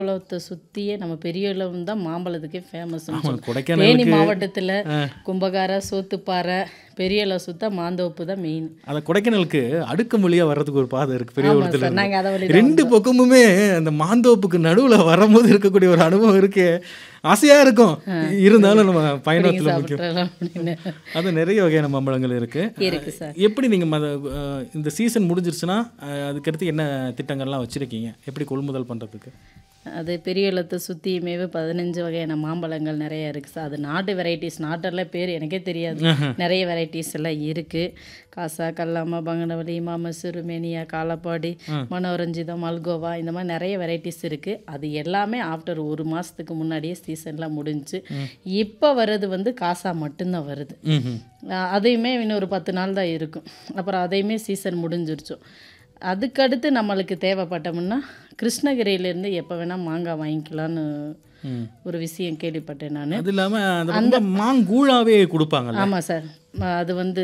குளத்தை சுற்றியே நம்ம பெரியளவும் தான் மாம்பழத்துக்கே ஃபேமஸ் ஆமா, தேனி கொடைக்கானலுக்கு மாவட்டத்தில் கும்பகாரா சோத்துப்பாறை பெரியளை சுத்தா மாந்தோப்பு தான் மெயின் அந்த கொடைக்கானலுக்கு அடுக்கு வழியா வர்றதுக்கு ஒரு பாதை இருக்கு பெரிய ஆமாம் இடத்துல சார் நாங்கள் அதை வழி ரெண்டு பக்கமுமே அந்த மாந்தோப்புக்கு நடுவுல வரும்போது இருக்கக்கூடிய ஒரு அனுபவம் இருக்கு ஆசையா இருக்கும் இருந்தாலும் நம்ம பயணத்துல முக்கியம் சாப்பிட்றலாம் அப்படின்னு அது நிறைய வகையான மாம்பழங்கள் இருக்கு இருக்கு சார் எப்படி நீங்க மத அஹ், இந்த சீசன் முடிஞ்சிருச்சுன்னா அஹ், அதுக்கடுத்து என்ன திட்டங்கள்லாம் வச்சிருக்கீங்க எப்படி கொள்முதல் பண்றதுக்கு அது பெரிய இல்லத்தை சுற்றியுமே பதினஞ்சு வகையான மாம்பழங்கள் நிறைய இருக்குது சார் அது நாட்டு வெரைட்டிஸ் நாட்டெல்லாம் பேர் எனக்கே தெரியாது நிறைய வெரைட்டிஸ் எல்லாம் இருக்குது காசா கல்லாமா பங்கனவலி மாமசூர் மேனியா காலப்பாடி மனோரஞ்சிதம் மல்கோவா இந்த மாதிரி நிறைய வெரைட்டிஸ் இருக்குது அது எல்லாமே ஆஃப்டர் ஒரு மாதத்துக்கு முன்னாடியே சீசன்லாம் முடிஞ்சு இப்போ வர்றது வந்து காசா மட்டும்தான் வருது ம்ஹும். அஹ் அதையுமே இன்னும் ஒரு பத்து நாள் தான் இருக்கும் அப்புறம் அதையுமே சீசன் முடிஞ்சிருச்சோம் அதுக்கடுத்து நம்மளுக்கு தேவைப்பட்டோம்னா கிருஷ்ணகிரியிலேருந்து எப்போ வேணால் மாங்காய் வாங்கிக்கலான்னு ம். ஒரு விஷயம் கேள்விப்பட்டேன் நான் அது இல்லாம அந்த ரொம்ப மாங்கூழாவே கொடுப்பாங்கல்ல ஆமாம் சார் ம- அது வந்து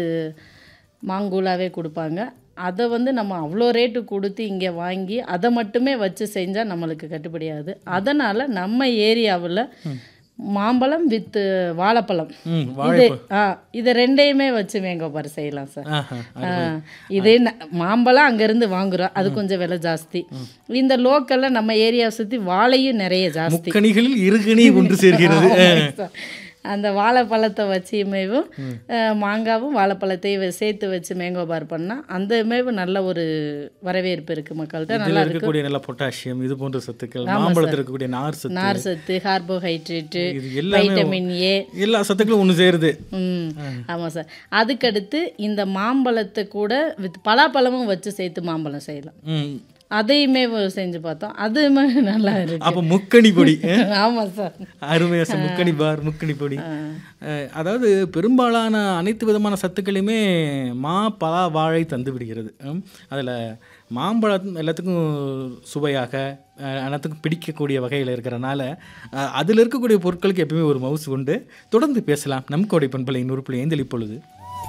மாங்கூலாவே கொடுப்பாங்க அதை வந்து நம்ம அவ்வளோ ரேட்டு கொடுத்து இங்கே வாங்கி அதை மட்டுமே வச்சு செஞ்சால் நம்மளுக்கு கட்டுப்படியாது அதனால் நம்ம ஏரியாவில் மாம்பழம் வித் வாழைப்பழம் ம் இது ஆ இதை ரெண்டையுமே வச்சு மேங்கோபார் செய்யலாம் சார் ஆஹா. ஆ, இதே ந- மாம்பழம் அங்கேருந்து வாங்குறோம் அது கொஞ்சம் விலை ஜாஸ்தி இந்த லோக்கலில் நம்ம ஏரியாவை சுற்றி வாழையும் நிறைய ஜாஸ்தி முக்கணிகளில் இருகணி ஒன்று சேர்கிறது ஆமாங்க சார். அந்த வாழைப்பழத்தை வச்சு மேவும் அஹ், மாங்காவும் வாழைப்பழத்தையும் வ- சேர்த்து வச்சு மேங்கோ பார் பண்ணால் அந்த மேவு நல்ல ஒரு வரவேற்பு இருக்குது மக்கள்கிட்ட இதுல நல்லா இருக்கு இருக்கக்கூடிய நல்ல பொட்டாசியம் இது போன்ற சத்துக்கள் மாம்பழத்தில் இருக்கக்கூடிய நார் சத்து நார் சத்து கார்போஹைட்ரேட்டு இது எல்லாமே வைட்டமின் ஏ எல்லா சத்துக்களும் ஒன்று சேருது ம் ஆமாம் சார் அதுக்கடுத்து இந்த மாம்பழத்தை கூட வித் பலாப்பழமும் வச்சு சேர்த்து மாம்பழம் செய்யலாம் ம். அதையுமே வ- செஞ்சு பார்த்தோம் அதுவுமே நல்லா இருக்கு அப்ப முக்கணி பொடி ஆமாம் சார் அருமையா ச- முக்கணி பார் முக்கணி பொடி அஹ், அதாவது பெரும்பாலான அனைத்து விதமான சத்துக்களையுமே மா பலா வாழை தந்து விடுகிறது ம். அதுல மாம்பழம் எல்லாத்துக்கும் சுவையாக அஹ், எல்லாத்துக்கும் பிடிக்கக்கூடிய வகையில் இருக்கிறனால அஹ், அதில் இருக்கக்கூடிய பொருட்களுக்கு எப்பவுமே ஒரு மவுஸ் உண்டு தொடர்ந்து பேசலாம் நம் கோடை பண்பலை நூறு புள்ளி ஐந்தில் இப்பொழுது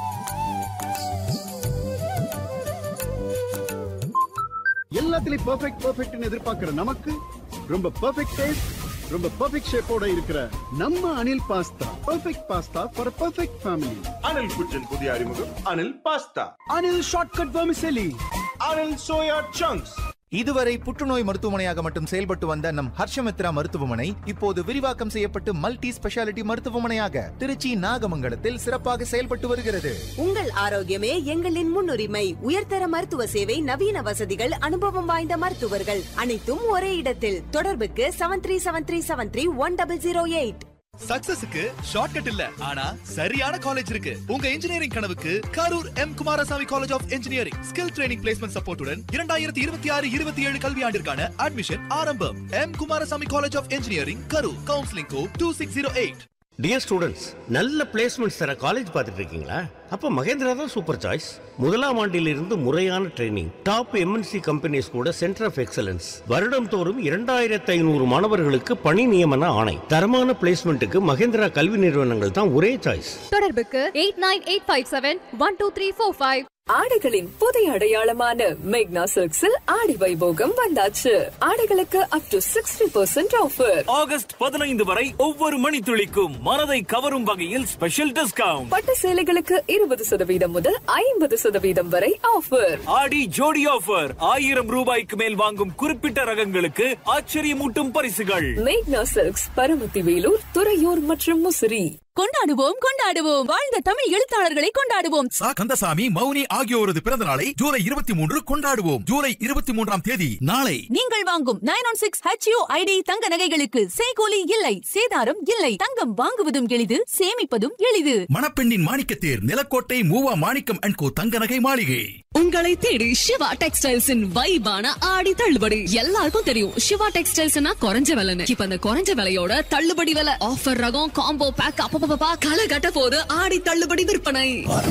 எல்லாத்துலயும் பெர்ஃபெக்ட் பெர்ஃபெக்ட்னு எதிர்பார்க்கிற நமக்கு ரொம்ப பெர்ஃபெக்ட் டேஸ்ட் ரொம்ப பெர்ஃபெக்ட் ஷேப்போட இருக்கிற நம்ம Anil pasta perfect pasta for perfect family Anil kitchen புதிய அறிமுகம் Anil pasta Anil shortcut vermicelli Anil soya chunks இதுவரை புற்றுநோய் மருத்துவமனையாக மட்டும் செயல்பட்டு வந்த நம் ஹர்ஷமித்ரா மருத்துவமனை இப்போது விரிவாக்கம் செய்யப்பட்டு மல்டி ஸ்பெஷாலிட்டி மருத்துவமனையாக திருச்சி நாகமங்கலத்தில் சிறப்பாக செயல்பட்டு வருகிறது உங்கள் ஆரோக்கியமே எங்களின் முன்னுரிமை உயர்தர மருத்துவ சேவை நவீன வசதிகள் அனுபவம் வாய்ந்த மருத்துவர்கள் அனைத்தும் ஒரே இடத்தில் தொடர்புக்கு seven three seven three seven three one double zero eight சக்சஸுக்கு ஷார்ட்கட் இல்ல ஆனா சரியான காலேஜ் இருக்கு உங்க இன்ஜினியரிங் கனவுக்கு Karur M Kumarasamy college of engineering skill training placement சப்போர்ட்டுடன் இரண்டாயிரத்தி இருபத்தி ஆறு இருபத்தி ஏழு கல்வியாண்டிற்கான அட்மிஷன் ஆரம்பம் M Kumarasamy college of engineering Karur counselling code two six zero eight dear students நல்ல பிளேஸ்மெண்ட்ஸ் தர காலேஜ் பார்த்துட்டு இருக்கீங்களா அப்போ மகேந்திரா தான் சூப்பர் சாய்ஸ் முதலாம் ஆண்டிலிருந்து முறையான ட்ரைனிங் டாப் எம்என்சி கம்பெனிஸ் கூட சென்டர் ஆஃப் எக்ஸலன்ஸ் வருடம் தோறும் இரண்டாயிரத்து ஐநூறு மாணவர்களுக்கு பணி நியமன ஆணை தரமான பிளேஸ்மெண்ட்டுக்கு மகேந்திரா கல்வி நிறுவனங்கள் தான் ஒரே சாய்ஸ் தொடர்புக்கு eight nine eight five seven one two three four five ஆடைகளின் புதிய அடையாளமான மேக்னா சில்க்ஸில் ஆடி வைபோகம் வந்தாச்சு ஆடைகளுக்கு up to sixty percent offer August பதினைந்து வரை ஒவ்வொரு மணித்துளிக்கும் மனதை கவரும் வகையில் ஸ்பெஷல் டிஸ்கவுண்ட் பட்டு சேலைகளுக்கு இருபது சதவீதம் முதல் ஐம்பது சதவீதம் வரை ஆஃபர் ஆடி ஜோடி ஆஃபர் ஆயிரம் ரூபாய்க்கு மேல் வாங்கும் குறிப்பிட்ட ரகங்களுக்கு ஆச்சரியமூட்டும் பரிசுகள் மேக்னா சில்க்ஸ் பரமத்தி வேலூர் துறையூர் மற்றும் முசிறி கொண்டாடுவோம் கொண்டாடுவோம் வாழ்ந்த தமிழ் எழுத்தாளர்களை கொண்டாடுவோம் சா கந்தசாமி மௌனி ஆகியோரது பிறந்த நாளை ஜூலை இருபத்தி மூன்று கொண்டாடுவோம் ஜூலை இருபத்தி மூன்றாம் தேதி நாளை நீங்கள் வாங்கும் nine one six HU ID தங்க நகைகளுக்கு சேகோலி இல்லை சேதாரம் இல்லை தங்கம் வாங்குவதும் எளிது சேமிப்பதும் எளிது மணப்பெண்ணின் மாணிக்கத்தேர் நிலக்கோட்டை மூவா மாணிக்கம் அண்ட் கோ தங்க நகை மாளிகை உங்களை தேடி சிவா டெக்ஸ்டைல்ஸின் வைபான ஆடி தள்ளுபடி எல்லாருக்கும் தெரியும் சிவா டெக்ஸ்டைல்ஸ்னா குறைஞ்ச விலைன்னு இப்ப அந்த குறைஞ்ச விலையோட தள்ளுபடி விலை ஆஃபர் ரகம் காம்போ பேக் அப்பப்பா களை கட்ட போது ஆடி தள்ளுபடி விற்பனை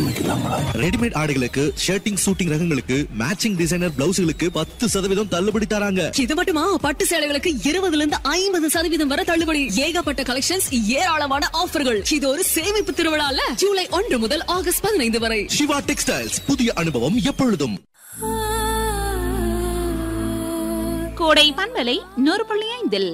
ரெடிமேட் ஆடைகளுக்கு ஷர்ட்டிங் சூட்டிங் ரகங்களுக்கு மேட்சிங் டிசைனர் பிளவுஸ்களுக்கு பத்து சதவீதம் தள்ளுபடி தராங்க இது மட்டுமா பட்டு சேலைகளுக்கு இருபதுல இருந்து ஐம்பது சதவீதம் வரை தள்ளுபடி ஏகப்பட்ட கலெக்ஷன்ஸ் ஏராளமான ஆஃபர்கள் இது ஒரு சேமிப்பு திருவிழால ஜூலை ஒன்று முதல் ஆகஸ்ட் பதினைந்து வரை சிவா டெக்ஸ்டைல்ஸ் புதிய அனுபவம் எப்பொழுதும் கோடை பண்பலை நூறு புள்ளி ஐந்தில்